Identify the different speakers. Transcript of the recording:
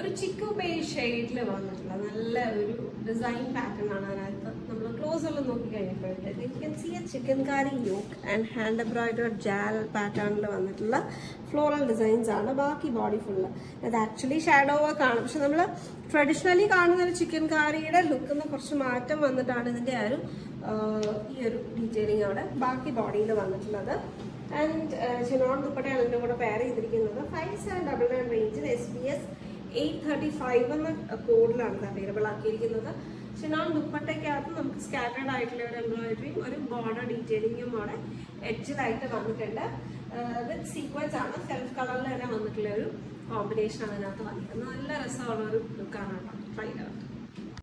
Speaker 1: ഒരു ചിക്കു ബേ ഷെയ്ഡിൽ വന്നിട്ടുള്ള നല്ല ഒരു ഡിസൈൻ പാറ്റേൺ ആണ് അതിനകത്ത് നമ്മൾ ക്ലോസ് എല്ലാം നോക്കി കഴിഞ്ഞപ്പോഴത്തേക്ക് you can see a chikankari yoke and hand embroidered jaal പാറ്റേണിൽ വന്നിട്ടുള്ള ഫ്ലോറൽ ഡിസൈൻസ് ആണ് ബാക്കി ബോഡി ഫുള്ള് അത് ആക്ച്വലി ഷാഡോ വർക്ക് ആണ് പക്ഷെ നമ്മൾ ട്രഡീഷണലി കാണുന്ന ഒരു ചിക്കൻ കാരിയുടെ ലുക്കിൽ നിന്ന് കുറച്ച് മാറ്റം വന്നിട്ടാണ് ഇതിന്റെ ആ ഒരു ആ, ഈ ഒരു ഡീറ്റെയിലിംഗ് അവിടെ ബാക്കി ബോഡിയിൽ വന്നിട്ടുള്ളത് ആൻഡ് ചിനോൺ ദുപ്പട്ടയാണ് ഇതിന്റെ കൂടെ പെയർ ചെയ്തിരിക്കുന്നത് ഫൈവ് സെവൻ ഡബിൾ നയൻ റേഞ്ചിൽ S B S eight thirty five എന്ന കോഡിലാണ് ഇത് അവൈലബിൾ ആക്കിയിരിക്കുന്നത് ചിനോൺ ദുപ്പട്ടയ്ക്കകത്ത് നമുക്ക് സ്കാറ്റേഡ് ആയിട്ടുള്ള ഒരു എംബ്രോയിഡറിയും ഒരു ബോർഡർ ഡീറ്റെയിലിംഗും അവിടെ എഡ്ജിലായിട്ട് വന്നിട്ടുണ്ട് വിത്ത് സീക്വൻസ് ആണ് സെൽഫ് കളറിൽ തന്നെ വന്നിട്ടുള്ള ഒരു കോമ്പിനേഷൻ ആണ് അതിനകത്ത് വന്നിരിക്കുന്നത് നല്ല രസമുള്ള ഒരു ലുക്കാണ് കേട്ടോ ട്രൈ ചെയ്തത്